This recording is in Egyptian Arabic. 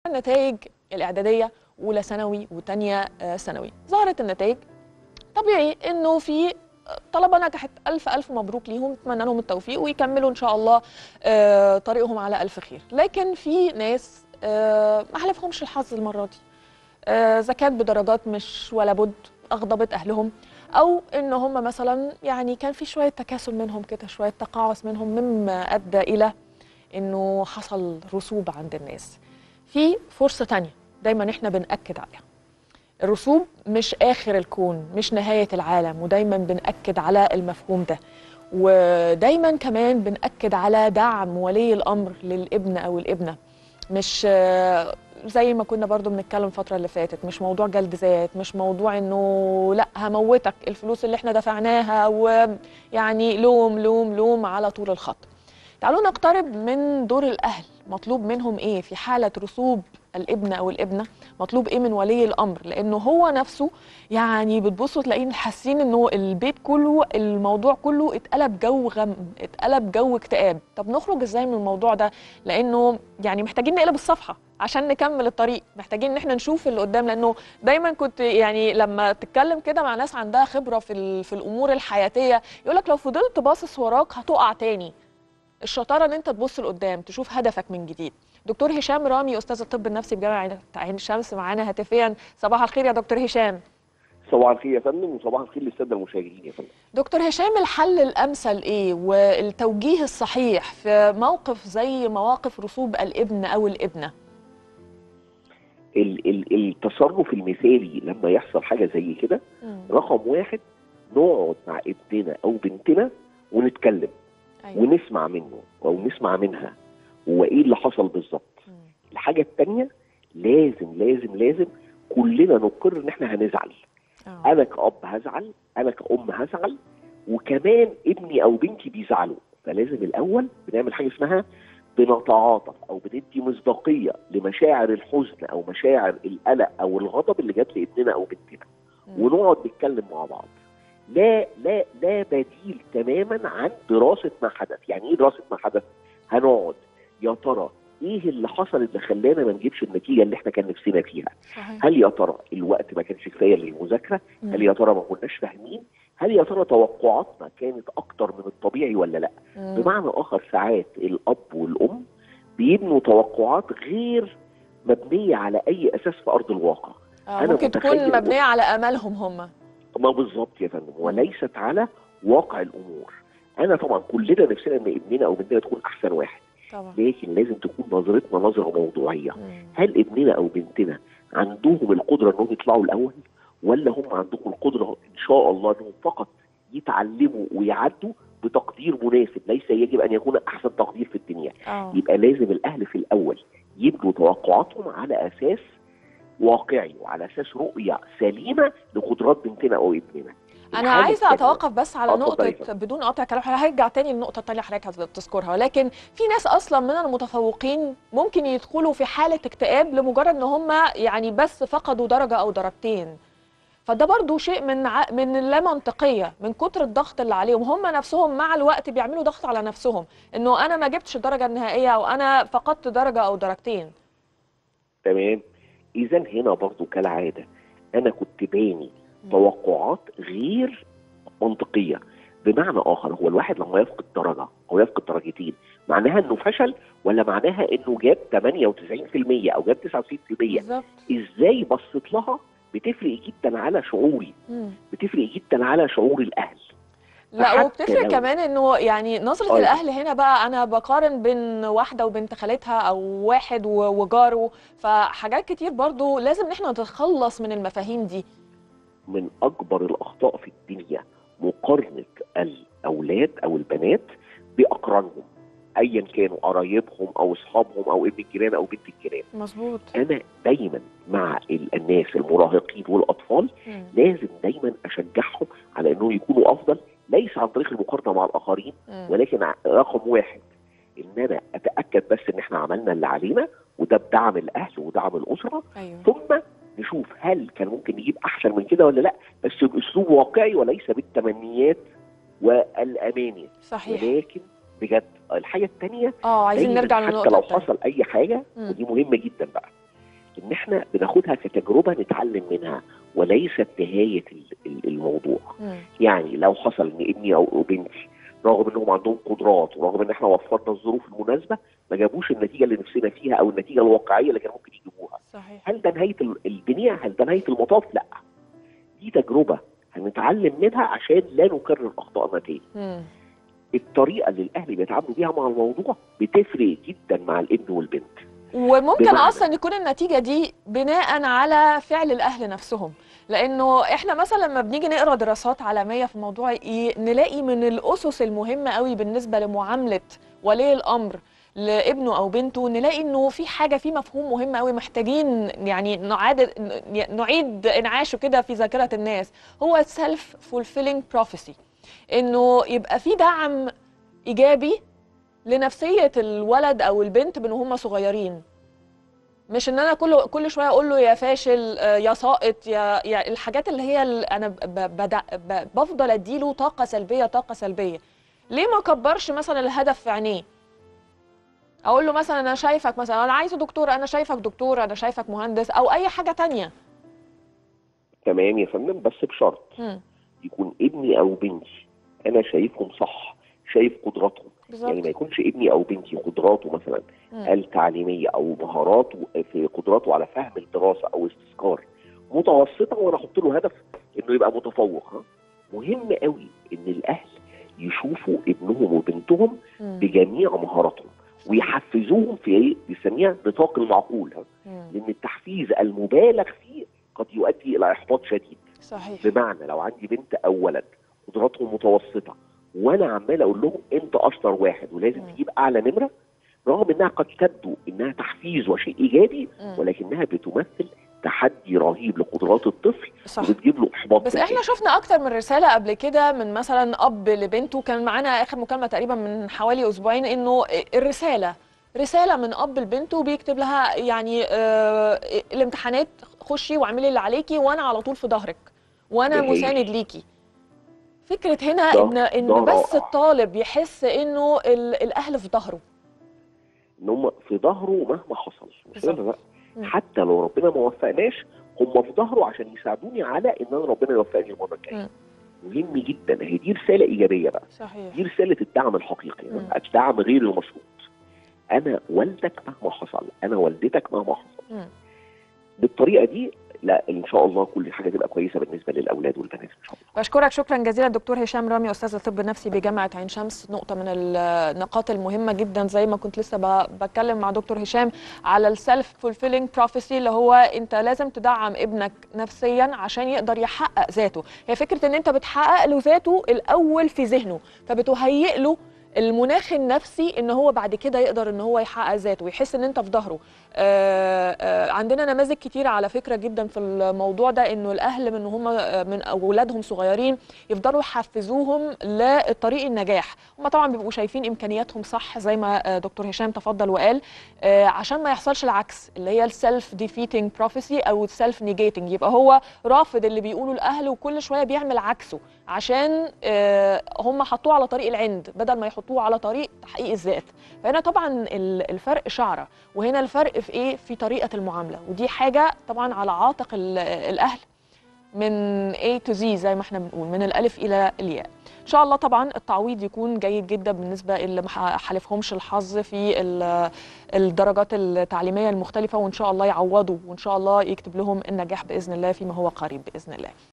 نتائج الاعداديه اولى ثانوي وثانيه ثانوي ظهرت النتائج طبيعي انه في طلبه نجحت الف الف مبروك ليهم اتمنى لهم التوفيق ويكملوا ان شاء الله آه، طريقهم على الف خير لكن في ناس آه، ما حلفهمش الحظ المره دي آه، زكاه بدرجات مش ولا بد اغضبت اهلهم او ان هم مثلا يعني كان في شويه تكاسل منهم كده شويه تقاعس منهم مما ادى الى انه حصل رسوب عند الناس في فرصه تانية دايما احنا بنأكد عليها الرسوب مش آخر الكون مش نهاية العالم ودايما بنأكد على المفهوم ده ودايما كمان بنأكد على دعم ولي الأمر للابن أو الابنة مش آه، زي ما كنا برضو بنتكلم الفترة اللي فاتت مش موضوع جلد ذات مش موضوع انه لا هموتك الفلوس اللي احنا دفعناها ويعني لوم لوم لوم على طول الخط تعالوا نقترب من دور الأهل مطلوب منهم ايه في حالة رسوب الابن او الابنه مطلوب ايه من ولي الامر لانه هو نفسه يعني بتبصوا تلاقين حاسين انه البيت كله الموضوع كله اتقلب جو غم اتقلب جو اكتئاب طب نخرج ازاي من الموضوع ده لانه يعني محتاجين نقلب الصفحه عشان نكمل الطريق محتاجين ان احنا نشوف اللي قدام لانه دايما كنت يعني لما تتكلم كده مع ناس عندها خبره في ال- في الامور الحياتيه يقول لك لو فضلت باصص وراك هتقع تاني الشطاره ان انت تبص لقدام تشوف هدفك من جديد دكتور هشام رامي استاذ الطب النفسي بجامعه عين الشمس معانا هاتفيا صباح الخير يا دكتور هشام صباح الخير يا فندم وصباح الخير للساده المشاهدين يا فندم دكتور هشام الحل الامثل ايه والتوجيه الصحيح في موقف زي مواقف رسوب الابن او الابنه ال- ال- التصرف المثالي لما يحصل حاجه زي كده رقم واحد نقعد مع ابننا او بنتنا ونتكلم ايوه ونسمع منه او نسمع منها هو ايه اللي حصل بالظبط مم. الحاجه الثانيه لازم لازم لازم كلنا نقر ان احنا هنزعل آه. انا كاب هزعل انا كأم هزعل وكمان ابني او بنتي بيزعلوا فلازم الاول بنعمل حاجه اسمها بنتعاطف او بندي مصداقيه لمشاعر الحزن او مشاعر القلق او الغضب اللي جات لابننا او بنتنا مم. ونقعد نتكلم مع بعض لا لا لا بديل تماما عن دراسه ما حدث يعني ايه دراسه ما حدث هنقعد يا ترى ايه اللي حصل اللي خلانا ما نجيبش النتيجه اللي احنا كان نفسنا فيها صحيح هل يا ترى الوقت ما كانش كفايه للمذاكره مم. هل يا ترى ما كناش فاهمين هل يا ترى توقعاتنا كانت اكتر من الطبيعي ولا لا مم. بمعنى اخر ساعات الاب والام بيبنوا توقعات غير مبنيه على اي اساس في ارض الواقع آه. أنا ممكن متخيل تكون مبنيه على امالهم هم ما بالظبط يا فندم وليست على واقع الامور انا طبعا كلنا نفسنا ان ابننا او بنتنا تكون احسن واحد طبعا لكن لازم تكون نظرتنا نظره موضوعيه مم. هل ابننا او بنتنا عندهم القدره انهم يطلعوا الاول ولا هم عندهم القدره ان شاء الله انهم فقط يتعلموا ويعدوا بتقدير مناسب ليس يجب ان يكون احسن تقدير في الدنيا اه يبقى لازم الاهل في الاول يبنوا توقعاتهم على اساس واقعي وعلى اساس رؤيه سليمه لقدرات بنتنا او ابننا انا الحاجة عايزه التانية- اتوقف بس على آه، اتفضلي يا نقطه فندم. بدون قطع كلام هرجع تاني للنقطه التانيه حضرتك هتذكرها ولكن في ناس اصلا من المتفوقين ممكن يدخلوا في حاله اكتئاب لمجرد ان هم يعني بس فقدوا درجه او درجتين فده برضو شيء من ع... من اللا منطقيه من كتر الضغط اللي عليهم هم نفسهم مع الوقت بيعملوا ضغط على نفسهم انه انا ما جبتش الدرجه النهائيه او انا فقدت درجه او درجتين تمام اذا هنا برضو كالعاده انا كنت باني توقعات غير منطقيه بمعنى اخر هو الواحد لما يفقد درجه او يفقد درجتين معناها انه فشل ولا معناها انه جاب 98% او جاب 99% بالظبط ازاي بصيت لها بتفرق جدا على شعوري مم. بتفرق جدا على شعور الاهل لا فحتى وبتفرق لو- كمان انه يعني نظرة أيوة. الاهل هنا بقى انا بقارن بين واحدة وبنت خالتها او واحد و- وجاره فحاجات كتير برضو لازم ان احنا نتخلص من المفاهيم دي من اكبر الاخطاء في الدنيا مقارنه الاولاد او البنات باقرانهم ايا كانوا قرايبهم او اصحابهم او ابن الجيران او بنت الجيران مظبوط انا دايما مع ال- الناس المراهقين والاطفال لازم دايما اشجعهم على انهم يكونوا افضل ليس عن طريق المقارنه مع الاخرين ولكن ع- رقم واحد ان انا اتاكد بس ان احنا عملنا اللي علينا وده بدعم الاهل ودعم الاسره ايوه ثم نشوف هل كان ممكن نجيب احسن من كده ولا لا بس باسلوب واقعي وليس بالتمنيات والاماني صحيح ولكن بجد الحاجه الثانيه اه عايزين نرجع حتى للنقطة لو التانية. حصل اي حاجه مم. ودي مهمه جدا بقى ان احنا بناخدها كتجربه نتعلم منها وليست نهايه ال- ال- الموضوع مم. يعني لو حصل ان ابني او أو بنتي رغم انهم عندهم قدرات ورغم ان احنا وفرنا الظروف المناسبه ما جابوش النتيجه اللي نفسنا فيها او النتيجه الواقعيه اللي كانوا ممكن يجيبوها صحيح هل ده نهايه ال- الدنيا هل ده نهايه المطاف لا دي تجربه هنتعلم منها عشان لا نكرر اخطائنا تاني مم. الطريقه اللي الاهل بيتعاملوا بيها مع الموضوع بتفرق جدا مع الابن والبنت وممكن بمعنى- اصلا يكون النتيجه دي بناء على فعل الاهل نفسهم لانه احنا مثلا لما بنيجي نقرا دراسات عالميه في موضوع ايه نلاقي من الاسس المهمه قوي بالنسبه لمعامله ولي الامر لابنه او بنته نلاقي انه في حاجه في مفهوم مهم قوي محتاجين يعني نعاد نعيد انعاشه كده في ذاكره الناس هو سيلف فولفيلينج بروفيسي انه يبقى في دعم ايجابي لنفسيه الولد او البنت من هم صغيرين مش ان انا كل كل شويه اقول له يا فاشل آه، يا ساقط يا, يا الحاجات اللي هي ال- انا ب- ب- بدع ب- بفضل اديله طاقه سلبيه طاقه سلبيه ليه ما اكبرش مثلا الهدف في عينيه اقول له مثلا انا شايفك مثلا انا عايزه دكتور انا شايفك دكتور انا شايفك مهندس او اي حاجه تانية تمام يا فندم بس بشرط مم. يكون ابني او بنتي انا شايفهم صح شايف قدراتهم يعني ما بالظبط يكونش ابني او بنتي قدراته مثلا مم. التعليميه او مهاراته في قدراته على فهم الدراسه او استذكار متوسطه وانا احط له هدف انه يبقى متفوق ها مهم قوي ان الاهل يشوفوا ابنهم وبنتهم مم. بجميع مهاراتهم ويحفزوهم في ايه بيسميها نطاق المعقول ها مم. لان التحفيز المبالغ فيه قد يؤدي الى احباط شديد صحيح بمعنى لو عندي بنت او ولد قدراتهم متوسطه وانا عمال اقول لهم انت اشطر واحد ولازم مم. تجيب اعلى نمره رغم انها قد تبدو انها تحفيز وشيء ايجابي مم. ولكنها بتمثل تحدي رهيب لقدرات الطفل صح وبتجيب له احباط بس في احنا الآخر. شفنا اكتر من رساله قبل كده من مثلا اب لبنته كان معانا اخر مكالمه تقريبا من حوالي اسبوعين انه الرساله رساله من اب لبنته بيكتب لها يعني آه الامتحانات خشي واعملي اللي عليكي وانا على طول في ظهرك وانا ده هايل. مساند ليكي فكره هنا ده- ان ان ده بس رائع. الطالب يحس انه ال- الاهل في ظهره ان هم في ظهره مهما حصل مش كده بالظبط. بقى؟ مم. حتى لو ربنا ما وفقناش هم في ظهره عشان يساعدوني على ان انا ربنا يوفقني المره الجايه مم. مهم جدا هي دي رساله ايجابيه بقى صحيح دي رساله الدعم الحقيقي مم. الدعم غير المشروط انا والدك مهما حصل انا والدتك مهما حصل مم. بالطريقه دي لا ان شاء الله كل حاجه تبقى كويسه بالنسبه للاولاد والبنات ان شاء الله بشكرك شكرا جزيلا دكتور هشام رامي استاذ الطب النفسي بجامعه عين شمس نقطه من النقاط المهمه جدا زي ما كنت لسه ب- بتكلم مع دكتور هشام على السيلف فولفيلينج بروفيسي اللي هو انت لازم تدعم ابنك نفسيا عشان يقدر يحقق ذاته هي فكره ان انت بتحقق له ذاته الاول في ذهنه فبتهيئ له المناخ النفسي ان هو بعد كده يقدر ان هو يحقق ذاته ويحس ان انت في ظهره آه، آه، عندنا نماذج كتيرة على فكرة جدا في الموضوع ده انه الاهل من هم من اولادهم صغيرين يفضلوا يحفزوهم لطريق النجاح هم طبعا بيبقوا شايفين امكانياتهم صح زي ما آه، دكتور هشام تفضل وقال آه، عشان ما يحصلش العكس اللي هي السيلف ديفيتنج بروفيسي او السيلف نيجيتنج يبقى هو رافض اللي بيقوله الاهل وكل شويه بيعمل عكسه عشان آه، هم حطوه على طريق العند بدل ما يحطوه على طريق تحقيق الذات فهنا طبعا ال- الفرق شعره وهنا الفرق في ايه في طريقه المعامله ودي حاجه طبعا على عاتق ال- الاهل من A to Z زي ما احنا بنقول من الالف الى الياء ان شاء الله طبعا التعويض يكون جيد جدا بالنسبه اللي ما حالفهمش الحظ في ال- الدرجات التعليميه المختلفه وان شاء الله يعوضوا وان شاء الله يكتب لهم النجاح باذن الله فيما هو قريب باذن الله